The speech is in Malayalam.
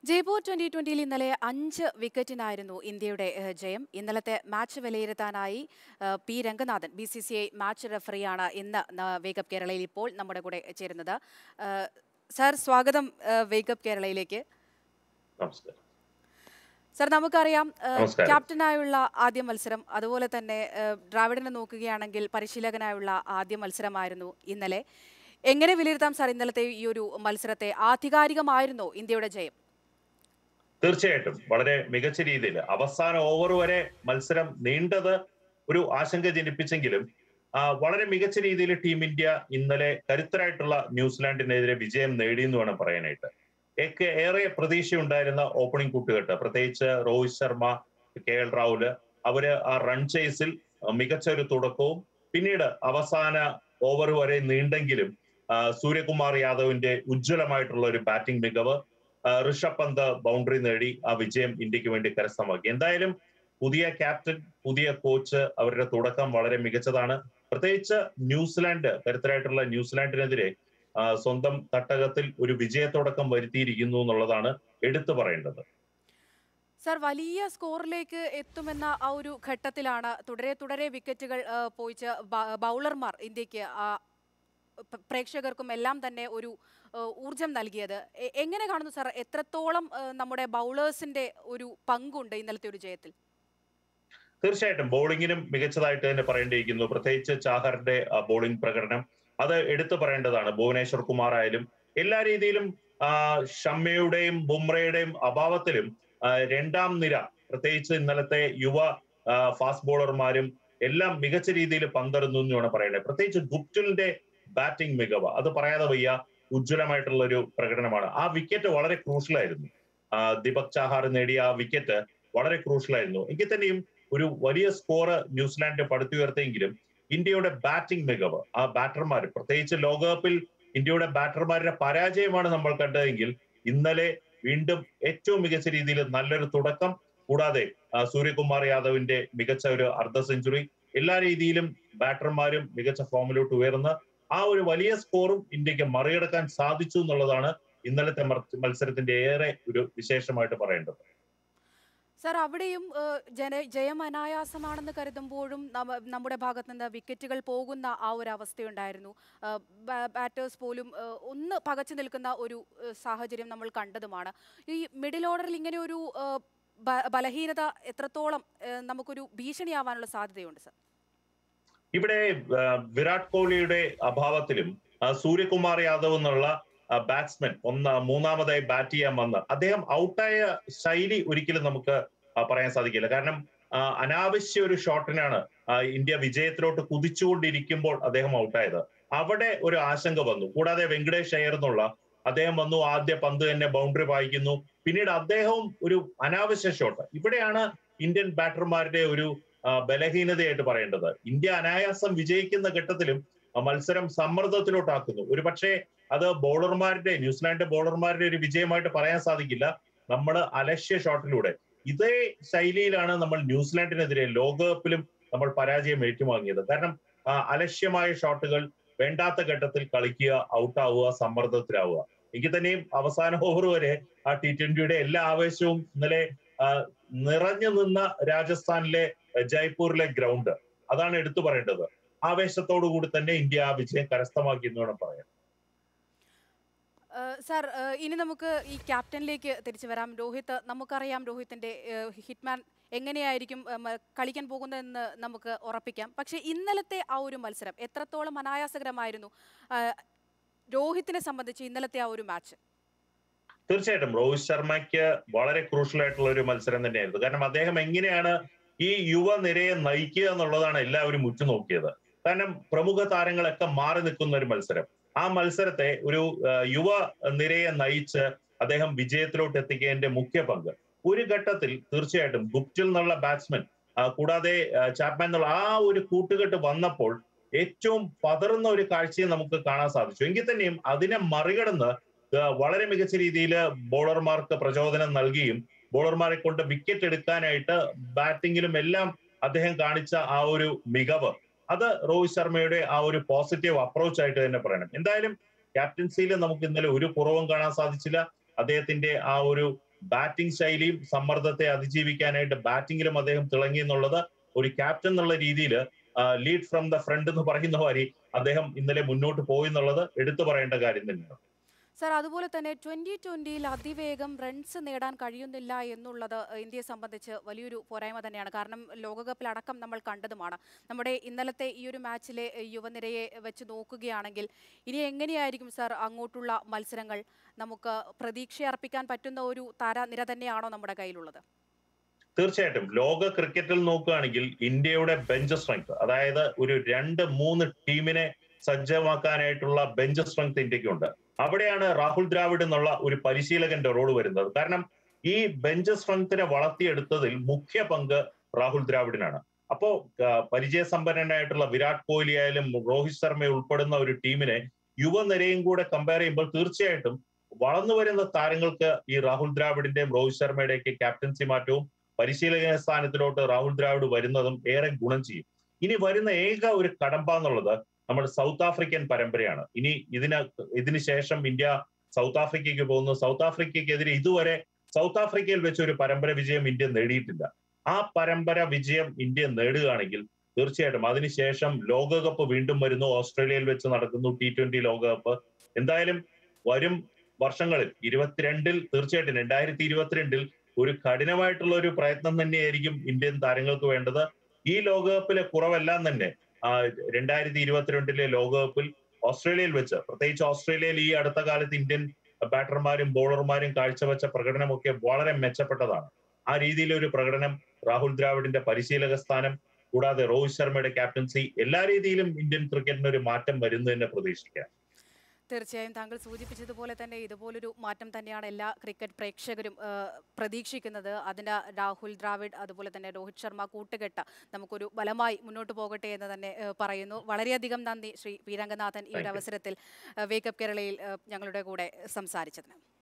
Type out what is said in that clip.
ജയ്പൂർ ട്വന്റി ട്വന്റിയിൽ ഇന്നലെ അഞ്ച് വിക്കറ്റിനായിരുന്നു ഇന്ത്യയുടെ ഏഹ്, ജയം ഇന്നലത്തെ മാച്ച് വിലയിരുത്താനായി ഏഹ്, P Ranganathan B C C I match റെഫറിയാണ് ഇന്ന് ന- വേഗപ്പ് കേരളയിൽ ഇപ്പോൾ നമ്മുടെ കൂടെ ചേരുന്നത് ഏഹ്, സാർ സ്വാഗതം ഏഹ്, വേഗപ്പ് കേരളയിലേക്ക് നമസ്കാരം സാർ നമുക്കറിയാം ഏഹ്, നമസ്കാരം. ക്യാപ്റ്റനായുള്ള ആദ്യ മത്സരം അതുപോലെ തന്നെ ഏഹ്, ദ്രാവിഡിനെ നോക്കുകയാണെങ്കിൽ പരിശീലകനായുള്ള ആദ്യ മത്സരമായിരുന്നു ഇന്നലെ എങ്ങനെ വിലയിരുത്താം സാർ ഇന്നലത്തെ ഈ ഒരു മത്സരത്തെ ആധികാരികമായിരുന്നോ ഇന്ത്യയുടെ ജയം തീർച്ചയായിട്ടും വളരെ മികച്ച രീതിയിൽ അവസാന ഓവർ വരെ മത്സരം നീണ്ടത് ഒരു ആശങ്ക ജനിപ്പിച്ചെങ്കിലും ആ, വളരെ മികച്ച രീതിയിൽ ടീം ഇന്ത്യ ഇന്നലെ കരുത്തരായിട്ടുള്ള ന്യൂസിലാൻഡിനെതിരെ വിജയം നേടി എന്ന് വേണം പറയാനായിട്ട് ഏക്കെ ഏറെ പ്രതീക്ഷയുണ്ടായിരുന്ന ഓപ്പണിംഗ് കൂട്ടുകെട്ട് പ്രത്യേകിച്ച് രോഹിത് ശർമ്മ കെ എൽ രാഹുല് അവര് ആ റൺ ചേസിൽ മികച്ച ഒരു തുടക്കവും പിന്നീട് അവസാന ഓവർ വരെ നീണ്ടെങ്കിലും ആ, സൂര്യകുമാർ യാദവിന്റെ ഉജ്ജ്വലമായിട്ടുള്ള ഒരു ബാറ്റിംഗ് മികവ് ആ, ഋഷഭ് പന്ത് ബൗണ്ടറി നേടി ആ വിജയം ഇന്ത്യക്ക് വേണ്ടി കരസ്ഥമാക്കി എന്തായാലും പുതിയ ക്യാപ്റ്റൻ പുതിയ കോച്ച് അവരുടെ തുടക്കം വളരെ മികച്ചതാണ് പ്രത്യേകിച്ച് ന്യൂസിലാൻഡ് കരുത്തരായിട്ടുള്ള ന്യൂസിലാൻഡിനെതിരെ ആ, സ്വന്തം തട്ടകത്തിൽ ഒരു വിജയത്തുടക്കം വരുത്തിയിരിക്കുന്നു എന്നുള്ളതാണ് എടുത്തു പറയേണ്ടത് സർ വലിയ സ്കോറിലേക്ക് എത്തുമെന്ന ആ ഒരു ഘട്ടത്തിലാണ് തുടരെ തുടരെ വിക്കറ്റുകൾ ആ, പോയിച്ച് ബ- ബൗളർമാർ ഇന്ത്യക്ക് ആ, പ- പ്രേക്ഷകർക്കും എല്ലാം തന്നെ ഒരു ആ, ഊർജം നൽകിയത് എ- എങ്ങനെ കാണുന്നു സർ എത്രത്തോളം ആ, നമ്മുടെ ബൗളേഴ്സിന്റെ ഒരു പങ്കുണ്ട് ഇന്നലത്തെ ഒരു ജയത്തിൽ തീർച്ചയായിട്ടും ബോളിങ്ങിനും മികച്ചതായിട്ട് തന്നെ പറയേണ്ടിയിരിക്കുന്നു പ്രത്യേകിച്ച് ചാഹറിന്റെ ബോളിംഗ് പ്രകടനം അത് എടുത്തു പറയേണ്ടതാണ് ഭുവനേശ്വർ കുമാർ ആയാലും എല്ലാ രീതിയിലും ആ, ഷമ്മയുടെയും ബുംറയുടെയും അഭാവത്തിലും ആ, രണ്ടാം നിര പ്രത്യേകിച്ച് ഇന്നലത്തെ യുവ ആ, ഫാസ്റ്റ് ബോളർമാരും എല്ലാം മികച്ച രീതിയിൽ പന്തെറുന്നു എന്ന് വേണം പറയേണ്ടത് പ്രത്യേകിച്ച് ഗുപ്റ്റിലിന്റെ ബാറ്റിംഗ് മികവ് അത് പറയാതെ വയ്യ ഉജ്ജ്വലമായിട്ടുള്ള ഒരു പ്രകടനമാണ് ആ വിക്കറ്റ് വളരെ ക്രൂഷ്യലായിരുന്നു ആ, ദീപക് ചാഹാർ നേടിയ ആ വിക്കറ്റ് വളരെ ക്രൂഷ്യലായിരുന്നു എങ്കിൽ തന്നെയും ഒരു വലിയ സ്കോർ ന്യൂസിലാൻഡ് പടുത്തുയർത്തിയെങ്കിലും ഇന്ത്യയുടെ ബാറ്റിംഗ് മികവ് ആ ബാറ്റർമാർ പ്രത്യേകിച്ച് ലോകകപ്പിൽ ഇന്ത്യയുടെ ബാറ്റർമാരുടെ പരാജയമാണ് നമ്മൾ കണ്ടതെങ്കിൽ ഇന്നലെ വീണ്ടും ഏറ്റവും മികച്ച രീതിയിൽ നല്ലൊരു തുടക്കം കൂടാതെ ആ, സൂര്യകുമാർ യാദവിന്റെ മികച്ച ഒരു അർദ്ധ സെഞ്ചുറി എല്ലാ രീതിയിലും ബാറ്റർമാരും മികച്ച ഫോമിലോട്ട് ഉയർന്ന് ആ ഒരു വലിയ സ്കോറും ഇന്ത്യക്ക് മറികടക്കാൻ സാധിച്ചു എന്നുള്ളതാണ് ഇന്നലത്തെ മർ- മത്സരത്തിന്റെ ഏറെ ഒരു വിശേഷമായിട്ട് പറയേണ്ടത് സർ അവിടെയും ആ, ജന ജയം അനായാസമാണെന്ന് കരുതുമ്പോഴും നമ്മ- നമ്മുടെ ഭാഗത്ത് നിന്ന് വിക്കറ്റുകൾ പോകുന്ന ആ ഒരു അവസ്ഥയുണ്ടായിരുന്നു ആ, ബാ- ബാറ്റേഴ്സ് പോലും ആ, ഒന്ന് പകച്ചു നിൽക്കുന്ന ഒരു ആ, സാഹചര്യം നമ്മൾ കണ്ടതുമാണ് ഈ മിഡിൽ ഓർഡറിൽ ഇങ്ങനെ ഒരു ആ, ബ- ബലഹീനത എത്രത്തോളം ആ, നമുക്കൊരു ഭീഷണിയാവാനുള്ള സാധ്യതയുണ്ട് സർ ഇവിടെ ആ, വിരാട് കോഹ്ലിയുടെ അഭാവത്തിലും ആ, സൂര്യകുമാർ യാദവ് എന്നുള്ള ബാറ്റ്സ്മാൻ ഒന്ന് മൂന്നാമതായി ബാറ്റ് ചെയ്യാൻ വന്ന് അദ്ദേഹം ഔട്ടായ ശൈലി ഒരിക്കലും നമുക്ക് ആ, പറയാൻ സാധിക്കില്ല കാരണം ആ, അനാവശ്യ ഒരു ഷോട്ടിനാണ് ആ, ഇന്ത്യ വിജയത്തിലോട്ട് കുതിച്ചുകൊണ്ടിരിക്കുമ്പോൾ അദ്ദേഹം ഔട്ടായത് അവിടെ ഒരു ആശങ്ക വന്നു കൂടാതെ വെങ്കടേഷ് അയ്യർ എന്നുള്ള അദ്ദേഹം വന്നു ആദ്യ പന്ത് തന്നെ ബൗണ്ടറി വായിക്കുന്നു പിന്നീട് അദ്ദേഹവും ഒരു അനാവശ്യ ഷോട്ട് ഇവിടെയാണ് ഇന്ത്യൻ ബാറ്റർമാരുടെ ഒരു ആ, ബലഹീനതയായിട്ട് പറയേണ്ടത് ഇന്ത്യ അനായാസം വിജയിക്കുന്ന ഘട്ടത്തിലും ആ മത്സരം സമ്മർദ്ദത്തിലോട്ടാക്കുന്നു ഒരു പക്ഷേ അത് ബോളർമാരുടെ ന്യൂസിലാൻഡ് ബോളർമാരുടെ ഒരു വിജയമായിട്ട് പറയാൻ സാധിക്കില്ല നമ്മൾ അലക്ഷ്യ ഷോട്ടിലൂടെ ഇതേ ശൈലിയിലാണ് നമ്മൾ ന്യൂസിലാൻഡിനെതിരെ ലോകകപ്പിലും നമ്മൾ പരാജയം ഏറ്റുവാങ്ങിയത് കാരണം ആ, അലക്ഷ്യമായ ഷോട്ടുകൾ വേണ്ടാത്ത ഘട്ടത്തിൽ കളിക്കുക ഔട്ടാവുക സമ്മർദ്ദത്തിലാവുക എങ്കിൽ തന്നെയും അവസാന ഓവർ വരെ ആ ടി ട്വന്റിയുടെ എല്ലാ ആവേശവും ഇന്നലെ ആ, നിറഞ്ഞു നിന്ന രാജസ്ഥാനിലെ അഹ് ജയ്പൂരിലെ ഗ്രൗണ്ട് അതാണ് എടുത്തു പറയേണ്ടത് ആവേശത്തോടു കൂടി തന്നെ ഇന്ത്യ ആ വിജയം കരസ്ഥമാക്കി എന്ന് വേണം പറയാൻ ഏഹ് സാർ ഏഹ് ഇനി നമുക്ക് ഈ ക്യാപ്റ്റനിലേക്ക് തിരിച്ചു വരാം രോഹിത് നമുക്കറിയാം രോഹിത്തിന്റെ ഏഹ് ഹിറ്റ്മാൻ എങ്ങനെയായിരിക്കും ഏഹ് മ- കളിക്കാൻ പോകുന്നതെന്ന് നമുക്ക് ഉറപ്പിക്കാം പക്ഷേ ഇന്നലത്തെ ആ ഒരു മത്സരം എത്രത്തോളം അനായാസകരമായിരുന്നു ഏഹ് രോഹിത്തിനെ സംബന്ധിച്ച് ഇന്നലത്തെ ആ ഒരു മാച്ച് തീർച്ചയായിട്ടും രോഹിത് ശർമ്മയ്ക്ക് വളരെ ക്രൂഷ്യൽ ആയിട്ടുള്ള ഒരു മത്സരം തന്നെയായിരുന്നു കാരണം അദ്ദേഹം എങ്ങനെയാണ് ഈ യുവനിരയെ നയിക്കുക എന്നുള്ളതാണ് എല്ലാവരും ഉറ്റുനോക്കിയത് കാരണം പ്രമുഖ താരങ്ങളൊക്കെ മാറി നിൽക്കുന്ന ഒരു മത്സരം ആ മത്സരത്തെ ഒരു ആ, യുവ നിരയെ നയിച്ച് അദ്ദേഹം വിജയത്തിലോട്ട് എത്തിക്കുന്നതിന്റെ മുഖ്യ പങ്ക് ഒരു ഘട്ടത്തിൽ തീർച്ചയായിട്ടും ഗുപ്റ്റിൽ എന്നുള്ള ബാറ്റ്സ്മാൻ കൂടാതെ ആ, ചാപ്മാൻ എന്നുള്ള ആ ഒരു കൂട്ടുകെട്ട് വന്നപ്പോൾ ഏറ്റവും പതറുന്ന ഒരു കാഴ്ചയും നമുക്ക് കാണാൻ സാധിച്ചു എങ്കിൽ തന്നെയും അതിനെ മറികടന്ന് ആ, വളരെ മികച്ച രീതിയിൽ ബോളർമാർക്ക് പ്രചോദനം നൽകിയും ബോളർമാരെ കൊണ്ട് വിക്കറ്റ് എടുക്കാനായിട്ട് ബാറ്റിങ്ങിലും എല്ലാം അദ്ദേഹം കാണിച്ച ആ ഒരു മികവ് അത് രോഹിത് ശർമ്മയുടെ ആ ഒരു പോസിറ്റീവ് അപ്രോച്ച് ആയിട്ട് തന്നെ പറയണം എന്തായാലും ക്യാപ്റ്റൻസിയിൽ നമുക്ക് ഇന്നലെ ഒരു കുറവും കാണാൻ സാധിച്ചില്ല അദ്ദേഹത്തിന്റെ ആ ഒരു ബാറ്റിംഗ് ശൈലിയും സമ്മർദ്ദത്തെ അതിജീവിക്കാനായിട്ട് ബാറ്റിംഗിലും അദ്ദേഹം തിളങ്ങി എന്നുള്ളത് ഒരു ക്യാപ്റ്റൻ എന്നുള്ള രീതിയിൽ ലീഡ് ഫ്രം ദ ഫ്രണ്ട് എന്ന് പറയുന്ന മാതിരി അദ്ദേഹം ഇന്നലെ മുന്നോട്ട് പോയി എന്നുള്ളത് എടുത്തു പറയേണ്ട കാര്യം തന്നെയാണ് സർ അതുപോലെ തന്നെ ട്വന്റി ട്വന്റിയിൽ അതിവേഗം റൺസ് നേടാൻ കഴിയുന്നില്ല എന്നുള്ളത് ഇന്ത്യയെ സംബന്ധിച്ച് വലിയൊരു പോരായ്മ തന്നെയാണ് കാരണം ലോകകപ്പിലടക്കം നമ്മൾ കണ്ടതുമാണ് നമ്മുടെ ഇന്നലത്തെ ഈ ഒരു മാച്ചിലെ യുവനിരയെ വെച്ച് നോക്കുകയാണെങ്കിൽ ഇനി എങ്ങനെയായിരിക്കും സർ അങ്ങോട്ടുള്ള മത്സരങ്ങൾ നമുക്ക് പ്രതീക്ഷ അർപ്പിക്കാൻ പറ്റുന്ന ഒരു താരനിര തന്നെയാണോ നമ്മുടെ കയ്യിലുള്ളത് തീർച്ചയായിട്ടും ലോക ക്രിക്കറ്റിൽ നോക്കുകയാണെങ്കിൽ ഇന്ത്യയുടെ ബെഞ്ച് സ്ട്രെങ്ത് അതായത് ഒരു രണ്ട് മൂന്ന് ടീമിനെ സജ്ജമാക്കാനായിട്ടുള്ള ബെഞ്ച് സ്ട്രെങ്ത് ഇന്ത്യക്കുണ്ട് അവിടെയാണ് രാഹുൽ ദ്രാവിഡ് എന്നുള്ള ഒരു പരിശീലകന്റെ റോൾ വരുന്നത് കാരണം ഈ ബെഞ്ച് സ്ട്രെങ്ത്തിനെ വളർത്തിയെടുത്തതിൽ മുഖ്യ പങ്ക് രാഹുൽ ദ്രാവിഡിനാണ് അപ്പോ പരിചയസമ്പന്നനായിട്ടുള്ള വിരാട് കോഹ്ലി ആയാലും രോഹിത് ശർമ്മ ഉൾപ്പെടുന്ന ഒരു ടീമിനെ യുവനിരയും കൂടെ കമ്പയർ ചെയ്യുമ്പോൾ തീർച്ചയായിട്ടും വളർന്നു വരുന്ന താരങ്ങൾക്ക് ഈ രാഹുൽ ദ്രാവിഡിന്റെയും രോഹിത് ശർമ്മയുടെയൊക്കെ ക്യാപ്റ്റൻസി മാറ്റവും പരിശീലക സ്ഥാനത്തിലോട്ട് രാഹുൽ ദ്രാവിഡ് വരുന്നതും ഏറെ ഗുണം ചെയ്യും ഇനി വരുന്ന ഏക ഒരു കടമ്പ എന്നുള്ളത് നമ്മുടെ സൗത്ത് ആഫ്രിക്കൻ പരമ്പരയാണ് ഇനി ഇതിന് ഇതിന് ശേഷം ഇന്ത്യ സൗത്ത് ആഫ്രിക്കയ്ക്ക് പോകുന്നു സൗത്ത് ആഫ്രിക്കയ്ക്കെതിരെ ഇതുവരെ സൗത്ത് ആഫ്രിക്കയിൽ വെച്ച് ഒരു പരമ്പര വിജയം ഇന്ത്യ നേടിയിട്ടില്ല ആ പരമ്പര വിജയം ഇന്ത്യ നേടുകയാണെങ്കിൽ തീർച്ചയായിട്ടും അതിനുശേഷം ലോകകപ്പ് വീണ്ടും വരുന്നു ഓസ്ട്രേലിയയിൽ വെച്ച് നടക്കുന്നു ടി ട്വന്റി ലോകകപ്പ് എന്തായാലും വരും വർഷങ്ങളിൽ ഇരുപത്തിരണ്ടിൽ തീർച്ചയായിട്ടും രണ്ടായിരത്തി ഇരുപത്തിരണ്ടിൽ ഒരു കഠിനമായിട്ടുള്ള ഒരു പ്രയത്നം തന്നെയായിരിക്കും ഇന്ത്യൻ താരങ്ങൾക്ക് വേണ്ടത് ഈ ലോകകപ്പിലെ കുറവെല്ലാം തന്നെ രണ്ടായിരത്തി ഇരുപത്തിരണ്ടിലെ ലോകകപ്പിൽ ഓസ്ട്രേലിയയിൽ വെച്ച് പ്രത്യേകിച്ച് ഓസ്ട്രേലിയയിൽ ഈ അടുത്ത കാലത്ത് ഇന്ത്യൻ ബാറ്റർമാരും ബോളർമാരും കാഴ്ചവെച്ച പ്രകടനമൊക്കെ വളരെ മെച്ചപ്പെട്ടതാണ് ആ രീതിയിലൊരു പ്രകടനം രാഹുൽ ദ്രാവിഡിന്റെ പരിശീലക സ്ഥാനം കൂടാതെ രോഹിത് ശർമ്മയുടെ ക്യാപ്റ്റൻസി എല്ലാ രീതിയിലും ഇന്ത്യൻ ക്രിക്കറ്റിന് ഒരു മാറ്റം വരുന്നു തന്നെ പ്രതീക്ഷിക്കാം തീർച്ചയായും താങ്കൾ സൂചിപ്പിച്ചതുപോലെ തന്നെ ഇതുപോലൊരു മാറ്റം തന്നെയാണ് എല്ലാ ക്രിക്കറ്റ് പ്രേക്ഷകരും പ്രതീക്ഷിക്കുന്നത് അതിന് രാഹുൽ ദ്രാവിഡ് അതുപോലെ തന്നെ രോഹിത് ശർമ്മ കൂട്ടുകെട്ട് നമുക്കൊരു ബലമായി മുന്നോട്ട് പോകട്ടെ എന്ന് തന്നെ പറയുന്നു വളരെയധികം നന്ദി ശ്രീ പി രംഗനാഥൻ ഈ ഒരു അവസരത്തിൽ വേക്കപ്പ് കേരളയിൽ ഞങ്ങളുടെ കൂടെ സംസാരിച്ചതിന്